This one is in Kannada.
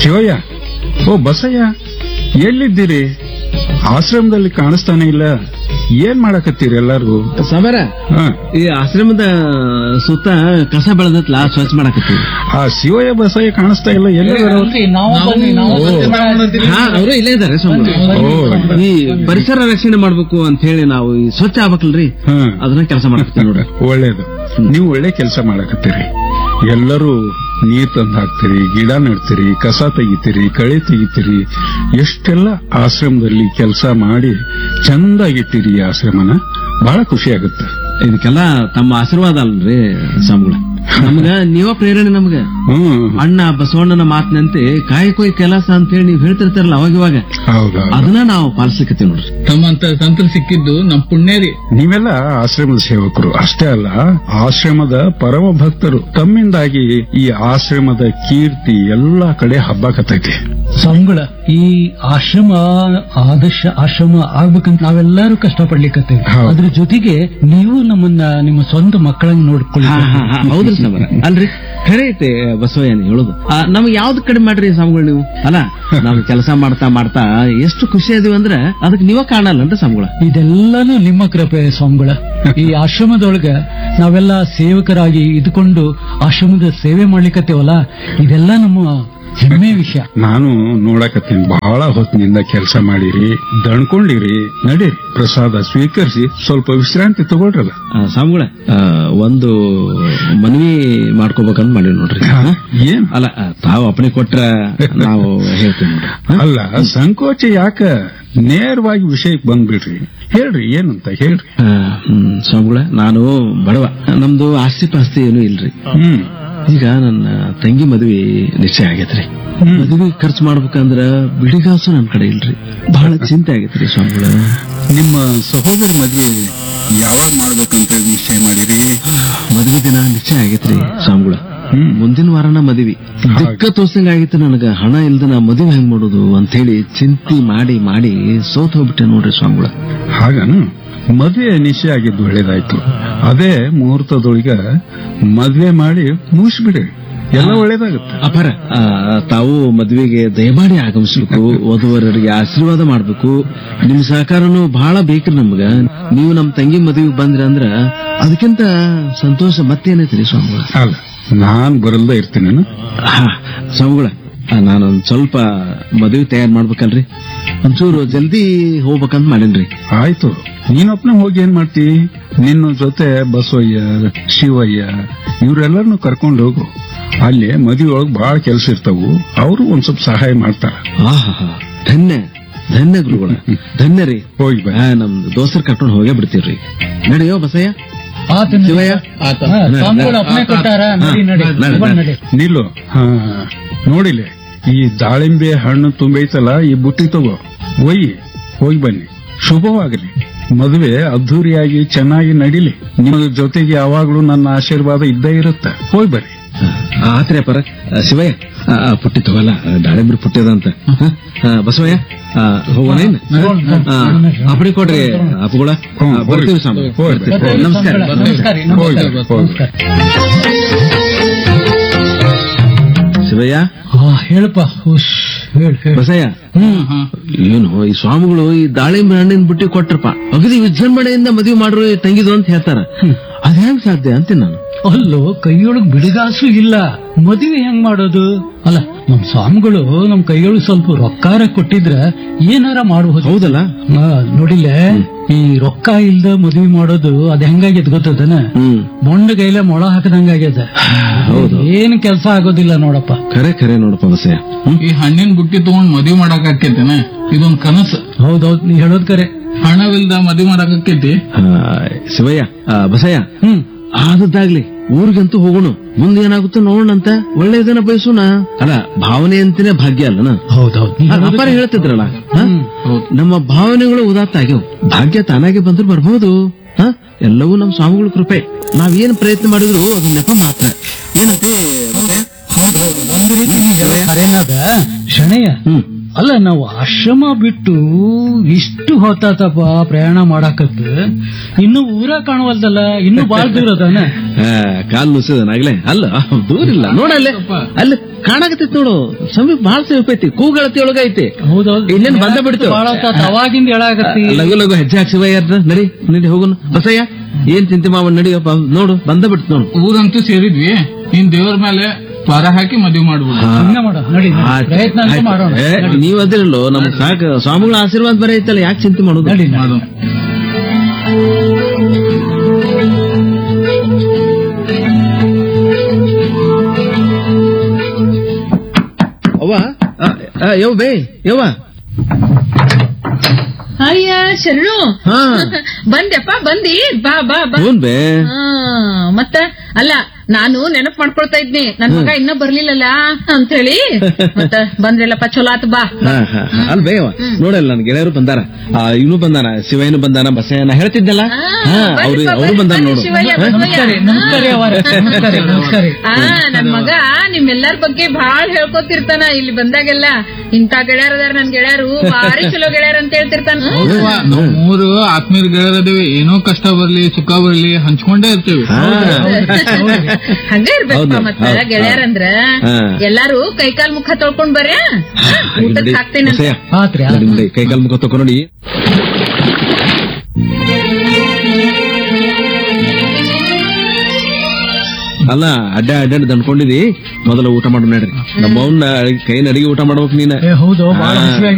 ಶಿವಯ್ಯ ಓ ಬಸಯ್ಯ ಎಲ್ಲಿದ್ದೀರಿ ಆಶ್ರಮದಲ್ಲಿ ಕಾಣಿಸ್ತಾನೆ ಇಲ್ಲ ಏನ್ ಮಾಡಕತ್ತೀರಿ ಎಲ್ಲಾರು ಸಾಮ್ಯಾರ ಹ ಈ ಆಶ್ರಮದ ಸುತ್ತ ಕಸ ಬೆಳೆದತ್ಲ ಸ್ವಚ್ಛ ಮಾಡಕತ್ತೀವಿ ಆ ಶಿವಯ್ಯ ಬಸಯ್ಯ ಕಾಣಿಸ್ತಾ ಇಲ್ಲ ಎಲ್ಲಿದಾರ ಹಾ ಅವರು ಇಲ್ಲೇ ಇದಾರೆ ಸ್ವಾಮಿಗಳು ಓ ಈ ಪರಿಸರ ರಕ್ಷಣೆ ಮಾಡ್ಬೇಕು ಅಂತ ಹೇಳಿ ನಾವು ಈ ಸ್ವಚ್ಛ ಆಗ್ಬೇಕಲ್ರಿ ಹ ಅದನ್ನ ಕೆಲಸ ಮಾಡಕತ್ತೀವಿ ನೋಡ್ರಿ ಒಳ್ಳೇದು ನೀವು ಒಳ್ಳೆ ಕೆಲಸ ಮಾಡಕತ್ತೀರಿ ಎಲ್ಲರೂ ನೀರ್ ತಂದು ಹಾಕ್ತೀರಿ ಗಿಡ ನೆಡ್ತೀರಿ ಕಸ ತೆಗಿತೀರಿ ಕಳೆ ತೆಗಿತೀರಿ ಎಷ್ಟೆಲ್ಲ ಆಶ್ರಮದಲ್ಲಿ ಕೆಲಸ ಮಾಡಿ ಚಂದಾಗಿಟ್ಟಿರಿ ಈ ಆಶ್ರಮನ ಬಹಳ ಖುಷಿ ಆಗುತ್ತೆ ಇದಕ್ಕೆಲ್ಲ ತಮ್ಮ ಆಶೀರ್ವಾದ ಅಲ್ರಿ ಸ್ವಾಮಿಗಳ ನಮ್ಗ ನೀವ ಪ್ರೇರಣೆ ನಮ್ಗ ಹ್ಮ್ ಅಣ್ಣ ಬಸವಣ್ಣನ ಮಾತಿನಂತೆ ಕಾಯಕೊಯ್ ಕೆಲಸ ಅಂತ ಹೇಳಿ ನೀವ್ ಹೇಳ್ತಿರ್ತಾರಲ್ಲ ಅವಾಗ ಇವಾಗ ಹೌದಾ ಅದನ್ನ ನಾವು ಪಾಲಿಸಕತ್ತೀವಿ ನೋಡ್ರಿ ತಮ್ಮಂತ ಸಂತರು ಸಿಕ್ಕಿದ್ದು ನಮ್ ಪುಣ್ಯ ರೀ ನೀವೆಲ್ಲ ಆಶ್ರಮದ ಸೇವಕರು ಅಷ್ಟೇ ಅಲ್ಲ ಆಶ್ರಮದ ಪರಮ ಭಕ್ತರು ತಮ್ಮಿಂದಾಗಿ ಈ ಆಶ್ರಮದ ಕೀರ್ತಿ ಎಲ್ಲಾ ಕಡೆ ಹಬ್ಬಕತ್ತೈತಿ ಸ್ವಾಮಿಗಳ ಈ ಆಶ್ರಮ ಆದರ್ಶ ಆಶ್ರಮ ಆಗ್ಬೇಕಂತ ನಾವೆಲ್ಲರೂ ಕಷ್ಟಪಡ್ಲಿಕ್ಕತ್ತೇವೆ ಹೌದು. ಅದ್ರ ಜೊತೆಗೆ ನೀವು ನಮ್ಮನ್ನ ನಿಮ್ಮ ಸ್ವಂತ ಮಕ್ಕಳಂಗ್ ನೋಡ್ಕೊಳ್ಳಿ ಹಾ, ಹಾ, ಹಾ, ಹೌದ್ರಿ ಸಮರ ಅಲ್ರಿ ಖರೆ ಐತೆ ಬಸವಯ್ಯನ ಹೇಳುದು ಆ, ನಮ್ಗ್ ಯಾವ್ದು ಕಡಿಮೆ ಮಾಡ್ರಿ ಸ್ವಾಮಿಗಳು ನೀವು ಅಲ್ಲ ನಾವು ಕೆಲಸ ಮಾಡ್ತಾ ಮಾಡ್ತಾ ಎಷ್ಟು ಖುಷಿ ಅದೀವಿ ಅಂದ್ರೆ ಅದಕ್ಕೆ ನೀವ ಕಾಣಲ್ಲನ್ರಿ ಸ್ವಾಮಿಗಳ ಇದೆಲ್ಲಾನು ನಿಮ್ಮ ಕೃಪೆ ಸ್ವಾಮಿಗಳ ಈ ಆಶ್ರಮದೊಳಗ ನಾವೆಲ್ಲ ಸೇವಕರಾಗಿ ಇದ್ಕೊಂಡು ಆಶ್ರಮದ ಸೇವೆ ಮಾಡ್ಲಿಕ್ಕತ್ತೇವಲ್ಲ ಇದೆಲ್ಲ ನಮ್ಮ ಹೆಮ್ಮೆ ವಿಷಯ ನಾನು ನೋಡಕತ್ತೀನಿ ಬಹಳ ಹೊತ್ತಿನಿಂದ ಕೆಲಸ ಮಾಡಿರಿ ದಣ್ಕೊಂಡಿರಿ ನಡೀರಿ ಪ್ರಸಾದ ಸ್ವೀಕರಿಸಿ ಸ್ವಲ್ಪ ವಿಶ್ರಾಂತಿ ತಗೊಳ್ರಲ್ಲ ಆ, ಸ್ವಾಮಿಗಳ ಆ, ಒಂದು ಮನವಿ ಮಾಡ್ಕೋಬೇಕಂತ ಮಾಡಿವಿ ನೋಡ್ರಿ ಹಾ, ಏನ್ ಅಲ್ಲ ಆ, ತಾವು ಅಪ್ಪಣೆ ಕೊಟ್ರ ನಾವು ಹೇಳ್ತೀವಿ ನೋಡ್ರಿ ಹಾ? ಅಲ್ಲ ಸಂಕೋಚ ಯಾಕ ನೇರವಾಗಿ ವಿಷಯಕ್ಕೆ ಬಂದ್ಬಿಡ್ರಿ ಹೇಳ್ರಿ ಏನಂತ ಹೇಳ್ರಿ ಆ, ಹ್ಮ್, ಸ್ವಾಮಿಗಳ ನಾನು ಬಡವ ನಮ್ದು ಆಸ್ತಿ ಪಾಸ್ತಿ ಏನು ಇಲ್ರಿ ಹ್ಮ್ ಈಗ ನನ್ನ ತಂಗಿ ಮದ್ವಿ ನಿಶ್ಚಯ ಆಗೈತ್ರಿ ಮದ್ವಿ ಖರ್ಚು ಮಾಡ್ಬೇಕಂದ್ರ ಬಿಡಿಗಾಸು ನನ್ ಕಡೆ ಇಲ್ರಿ ಬಹಳ ಚಿಂತೆ ಆಗೈತ್ರಿ ಸ್ವಾಮಿಗಳ ನಿಮ್ಮ ಸಹೋದರಿ ಮದ್ವೆ ಯಾವಾಗ ಮಾಡ್ಬೇಕಂತ ನಿಶ್ಚಯ ಮಾಡಿರಿ ಮದ್ವಿ ದಿನ ನಿಶ್ಚಯ ಆಗೈತ್ರಿ ಸ್ವಾಮಿಗಳ ಹ್ಮ್. ಮುಂದಿನ ವಾರನ ಮದ್ವಿ ದಿಕ್ಕ ತೋರ್ಸಂಗ ಆಗಿತ್ತು ನನಗ ಹಣ ಇಲ್ದನ ಮದುವೆ ಹೆಂಗ್ ಮಾಡೋದು ಅಂತ ಹೇಳಿ ಚಿಂತೆ ಮಾಡಿ ಮಾಡಿ ಸೋತ್ ಹೋಗ್ಬಿಟ್ಟೆ ನೋಡ್ರಿ ಸ್ವಾಮಿಗಳ ಹಾಗನು ಮದ್ವೆ ನಿಶ್ಚಯ ಆಗಿದ್ದು ಒಳ್ಳೇದಾಯ್ತು ಅದೇ ಮುಹೂರ್ತದೊಳಗ ಮದ್ವೆ ಮಾಡಿ ಮುಗಿಸ್ಬಿಡಿ ಎಲ್ಲ ಒಳ್ಳೇದಾಗುತ್ತೆ ಅಪಾರ ಆ, ತಾವು ಮದುವೆಗೆ ದಯಮಾಡಿ ಆಗಮಿಸ್ಬೇಕು ವಧುವರರಿಗೆ ಆಶೀರ್ವಾದ ಮಾಡ್ಬೇಕು ನಿಮ್ ಸಹಕಾರನು ಬಹಳ ಬೇಕ್ರಿ ನಮ್ಗ ನೀವು ನಮ್ ತಂಗಿ ಮದುವೆಗೆ ಬಂದ್ರಿ ಅಂದ್ರ ಅದಕ್ಕಿಂತ ಸಂತೋಷ ಮತ್ತೇನೈತ್ರಿ ಸ್ವಾಮಿಗಳ ಅಲ್ಲ ನಾನ್ ಬರಲ್ದ ಇರ್ತೀನಿ ಹಾ, ಸ್ವಾಮಿಗಳ ಆ, ನಾನೊಂದ್ ಸ್ವಲ್ಪ ಮದುವೆ ತಯಾರು ಮಾಡ್ಬೇಕಲ್ರಿ ಒಂಚೂರು ಜಲ್ದಿ ಹೋಗ್ಬೇಕಂತ ಮಾಡೇನ್ರಿ ಆಯ್ತು ನೀನೊಬ್ನ ಹೋಗಿ ಏನ್ ಮಾಡ್ತಿ ನಿನ್ನ ಜೊತೆ ಬಸವಯ್ಯ ಶಿವಯ್ಯ ಇವರೆಲ್ಲರನ್ನು ಕರ್ಕೊಂಡು ಹೋಗು ಅಲ್ಲಿ ಮದುವೆ ಒಳಗ್ ಬಹಳ ಕೆಲಸ ಇರ್ತಾವು ಅವರು ಒಂದ್ ಸ್ವಲ್ಪ ಸಹಾಯ ಮಾಡ್ತಾರ ಆಹಾ ಧನ್ಯ ಧನ್ಯ ಗುರುಗಳ ಧನ್ಯ ರೀ ಹೋಗಿ ಬಾ ಆ, ನಮ್ ದೋಸ್ತರ್ ಕರ್ಕೊಂಡು ಹೋಗೇ ಬಿಡ್ತೀವ್ರಿ ನಡೆಯೋ ಬಸಯ್ಯ ಆತನ ಶಿವಯ್ಯ ಆತ ಹಾ, ಸ್ವಾಮಿಗಳು ಅಪ್ಪಣೆ ಕೊಟ್ಟಾರ ನಡಿ ನಡಿ ಹಾ, ನಡಿ, ಹೋಗೋಣ ನಡಿ. ನಡಿ ನಿಲ್ಲು ಹಾ ನೋಡಿಲೆ ಈ ದಾಳಿಂಬೆ ಹಣ್ಣು ತುಂಬೈತಲ್ಲ ಈ ಬುಟ್ಟಿ ತಗೋ ಒಯ್ಯಿ ಹೋಗಿ ಬನ್ನಿ ಶುಭವಾಗಲಿ ಮದುವೆ ಅದ್ಧೂರಿಯಾಗಿ ಚೆನ್ನಾಗಿ ನಡಿಲಿ ನಿಮ್ಮ ಜೊತೆಗೆ ಯಾವಾಗ್ಲೂ ನನ್ನ ಆಶೀರ್ವಾದ ಇದ್ದೇ ಇರುತ್ತೆ ಹೋಗಿ ಬರ್ರಿ ಆತ್ರೆ ಪರ ಆ, ಶಿವಯ್ಯ ಆ, ಆ, ಪುಟ್ಟಿ ತಗೋಲ್ಲ ದಾಳಿಂಬ್ರಿ ಪುಟ್ಟಿದ ಅಂತ ಹ? ಆ, ಬಸವಯ್ಯ ಆ, ಹೋಗೋಣ ಇನ್ನು? ಆ, ಅಪ್ಪಣೆ ಕೊಡ್ರಿ ಅಪ್ಪಗಳ ಹ್ಮ್, ಹೋಗಿ. ಬರ್ತೀವಿ ಸ್ವಾಮಿ ಹೋಗಿ. ಬರ್ತೀವಿ. ನಮಸ್ಕಾರ ನಮಸ್ಕಾರ ಹೋಗಿ ನಮಸ್ಕಾರ ಬರ್ರಿ, ಹೋಗಿ ಬರ್ರಿ. ಶಿವಯ್ಯ ಹಾ ಹೇಳಪ್ಪ ಹುಷ್ ಹೇಳ್ ಹೇಳ್ ಬಸಯ್ಯ ಏನು ಈ ಸ್ವಾಮಿಗಳು ಈ ದಾಳಿಂಬೆ ಹಣ್ಣಿನ ಬುಟ್ಟಿ ಕೊಟ್ರಪ್ಪ ಅಗದಿ ವಿಜೃಂಭಣೆಯಿಂದ ಮದುವೆ ಮಾಡ್ರು ಈ ತಂಗಿದು ಅಂತ ಹೇಳ್ತಾರ ಅದ್ ಹೆಂಗ್ ಸಾಧ್ಯ ಅಂತೀನಿ ನಾನು ಅಲ್ಲೋ ಕೈಯೊಳಗ್ ಬಿಡುಗಾಸು ಇಲ್ಲ ಮದುವೆ ಹೆಂಗ್ ಮಾಡೋದು ಅಲ್ಲ ನಮ್ ಸ್ವಾಮಿಗಳು ನಮ್ ಕೈಯೊಳಗ್ ಸ್ವಲ್ಪ ರೊಕ್ಕಾರ ಕೊಟ್ಟಿದ್ರ ಏನಾರ ಮಾಡಬಹುದು ಹೌದಲ್ಲ ನೋಡಿಲ್ಲ ಈ ರೊಕ್ಕ ಇಲ್ದ ಮದುವೆ ಮಾಡೋದು ಅದ್ ಹೆಂಗಾಗ್ಯದ ಗೊತ್ತದನ ಹ್ಮ್ ಮೊಂಡ ಕೈಲೆ ಮೊಳ ಹಾಕದಂಗಾಗ್ಯದ ಹೌದು. ಏನ್ ಕೆಲಸ ಆಗೋದಿಲ್ಲ ನೋಡಪ್ಪ ಖರೆ ಖರೆ ನೋಡಪ್ಪ ಬಸಯ್ಯ ಹ್ಮ್ ಈ ಹಣ್ಣಿನ ಬುಟ್ಟಿ ತಗೊಂಡ್ ಮದ್ವಿ ಮಾಡಕ್ ಆಕೇತೇನ ಇದೊಂದ್ ಕನಸು ಹೌದೌದ್ ನೀ ಹೇಳೋದ್ ಕರೆ ಹಣವಿಲ್ದ ಮದ್ವಿ ಮಾಡಕ್ ಆಕೇತಿ ಆ, ಶಿವಯ್ಯ ಆ, ಬಸಯ್ಯ ಹ್ಮ್ ಆದದ್ದಾಗ್ಲಿ ಊರಿಗಂತೂ ಹೋಗೋಣ ಮುಂದೆ ಏನಾಗುತ್ತೋ ನೋಡೋಣಂತ ಒಳ್ಳೆಯದನ್ನ ಬಯಸೋಣ ಅಲ್ಲ ಭಾವನೆ ಅಂತಾನೆ ಭಾಗ್ಯ ಅಲ್ಲನ ಹೌದೌದ್ ನೀ ಹೇಳೋದ್ ಅಪ್ಪಾರ ಹೇಳ್ತಿದ್ರಲ್ಲ ಹ? ಹೌದು. ನಮ್ಮ ಭಾವನೆಗಳು ಉದಾತ್ತ ಆಗ್ಯಾವ ಭಾಗ್ಯ ತಾನಾಗೆ ಬಂದ್ರು ಬರ್ಬಹುದು ಹ? ಎಲ್ಲವೂ ನಮ್ಮ ಸ್ವಾಮಿಗಳ ಕೃಪೆ ನಾವೇನ್ ಪ್ರಯತ್ನ ಮಾಡಿದ್ರು ಅದು ನೆಪ ಮಾತ್ರ ಏನಂತೆ ಬಸಯ್ಯ? ಕರೆನದ ಶಣಯ್ಯ ಹ್ಮ್ ಅಲ್ಲ ನಾವು ಆಶ್ರಮ ಬಿಟ್ಟು ಇಷ್ಟು ಹೊತ್ತಾತಪ್ಪ ಪ್ರಯಾಣ ಮಾಡಾಕತ್ ಇನ್ನು ಊರ ಕಾಣವಲ್ದಲ್ಲ ಇನ್ನು ಬಾಳ್ ದೂರ ಅದಾನ ಆ, ಕಾಲ್ ನುಸಿದನಾಗ್ಲೇ ಅಲ್ಲ ದೂರಿಲ್ಲ ನೋಡಲ್ಲೇ ಅಲ್ಲಿ ಕಾಣಕತ್ತೈತಿ ನೋಡು ಸಮೀಪ ಬಹಳ ಸಮೀಪ ಐತಿ ಕೂಗಳತಿ ಒಳಗ ಐತಿ ಹೌದೌದು ಇನ್ನೇನ್ ಬಂದ ಬಿಡ್ತು ಬಾಳ ಹೊತ್ತಾತ ಅವಾಗಿಂದ ಹೇಳಾಕತ್ತಿ ಲಘು ಲಘು ಹೆಜ್ಜೆ ಹಾಕ್ಸಿವ ಯಾರ ನಡಿ ನಡಿ ಹೋಗುನು ಬಸಯ್ಯ ಏನ್ ಚಿಂತೆ ಮಾವ ನಡಿಯಪ್ಪ ನೋಡು ಬಂದ ಬಿಡ್ತು ನೋಡು ಊರಂತೂ ಸೇರಿದ್ವಿ ನೀನ್ ದೇವ್ರ ಮೇಲೆ ತ್ವರ ಹಾಕಿ ಮದುವೆ ಮಾಡ್ಬಿಡು ಹಂಗ ಮಾಡ ನಡಿ ನಡಿ. ಆಯ್ತು, ಪ್ರಯತ್ನ ಅಂತೂ ಆಯ್ತು. ಮಾಡೋಣ ಏ, ನಡಿ. ನೀವ್ ಅದಿರಲ್ಲೋ ನಮ್ಗ್ ಸಾಕು ಸ್ವಾಮಿಗಳ ಆಶೀರ್ವಾದ ಬರೀ ಐತಲ್ಲ ಯಾಕೆ ಚಿಂತೆ ಮಾಡೋದು ನಡಿ ನಡಿ. ಮಾಡು ಅವ್ವ ಆ, ಆ, ಯವ್ವ ಬೇ ಯವ್ವ ಅಯ್ಯ ಶರಣು ಹಾ ಬಂದ್ಯಪ್ಪ ಬಂದಿ ಬಾ ಬಾ ಬಾ ಹೂನ್ ಬೇ ಹಾ, ಮತ್ತ ಅಲ್ಲ ನಾನು ನೆನಪ್ ಮಾಡ್ಕೊಳ್ತಾ ಇದ್ನಿ ನನ್ ಮಗ ಇನ್ನೂ ಬರ್ಲಿಲ್ಲಲ್ಲ ಅಂತ ಹೇಳಿ ಮತ್ತ ಬಂದ್ರಲ್ಲಪ್ಪ ಚಲೋ ಆತ್ ಬಾ ಹಾ, ಹಾ, ಹಾ. ಅಲ್ ಬೇವ ನೋಡಲ್ಲ ನನ್ ಗೆಳೆಯರು ಬಂದಾರ ಆ, ಇವನು ಬಂದಾನ ಶಿವಯ್ಯನು ಬಂದಾನ ಬಸಯ್ಯನ ಹೇಳ್ತಿದ್ದಲ್ಲ ಹಾ ಅವ್ರು ಬರ್ರಿಪ್ಪ, ಅವ್ರು ಬಂದಾರ ಬರ್ರಿ, ನೋಡು ಶಿವಯ್ಯ, ಹಾ? ಬಸವಯ್ಯ. ನಮಸ್ಕಾರ ಅವರ ನಮಸ್ಕಾರ ನಮಸ್ಕಾರ ಆ ನನ್ ಮಗ ನಿಮ್ಮೆಲ್ಲರ ಬಗ್ಗೆ ಬಾಳ್ ಹೇಳ್ಕೊತಿರ್ತಾನ ಇಲ್ಲಿ ಬಂದಾಗೆಲ್ಲ ಇಂತ ಗೆಳೆಯರ್ ಅದಾರ ನನ್ ಗೆಳೆಯರು ಭಾರಿ ಚಲೋ ಗೆಳೆಯರ್ ಅಂತ ಹೇಳ್ತಿರ್ತಾನ ಹೌದವ್ವ, ನಾವ್ ಮೂರು ಆತ್ಮೀಯರು ಗೆಳೆಯರದೇವಿ ಏನೋ ಕಷ್ಟ ಬರ್ಲಿ ಸುಖ ಬರ್ಲಿ ಹಂಚ್ಕೊಂಡೇ ಇರ್ತೀವಿ ಹಾ. ಹಂಗ ಇರ್ಬೇಕಪ್ಪ ಹೌದು, ಮತ್ತ ಹೌದು, ಗೆಳೆಯರಂದ್ರ ಹಾ. ಎಲ್ಲಾರು ಕೈಕಾಲ್ ಮುಖ ತೊಳ್ಕೊಂಡ್ ಬರ್ಯ ಹಾಗೆ ಊಟಕ್ ನಡಿ, ಹಾಕ್ತೇನೆ ಬಸಯ್ಯ, ಆತ್ರಿ ನಡಿ, ನಡಿ, ಕೈ ಕಾಲ್ ಮುಖ ತಕೊಂಡ್ ನೋಡಿ ಅಲ್ಲ ಅಡ್ಡ ಅಡ್ಡ ದಂಡ್ಕೊಂಡಿದಿ ಮೊದಲು ಊಟ ಮಾಡು ನಡ್ರಿ ನಮ್ಮವನ್ನ ಕೈ ನಡಿಗೆ ಊಟ ಮಾಡ್ಬೇಕು ನೀನ ಏ ಹೌದು ಬಹಳ ಹಾ. ಹಸಿವೆ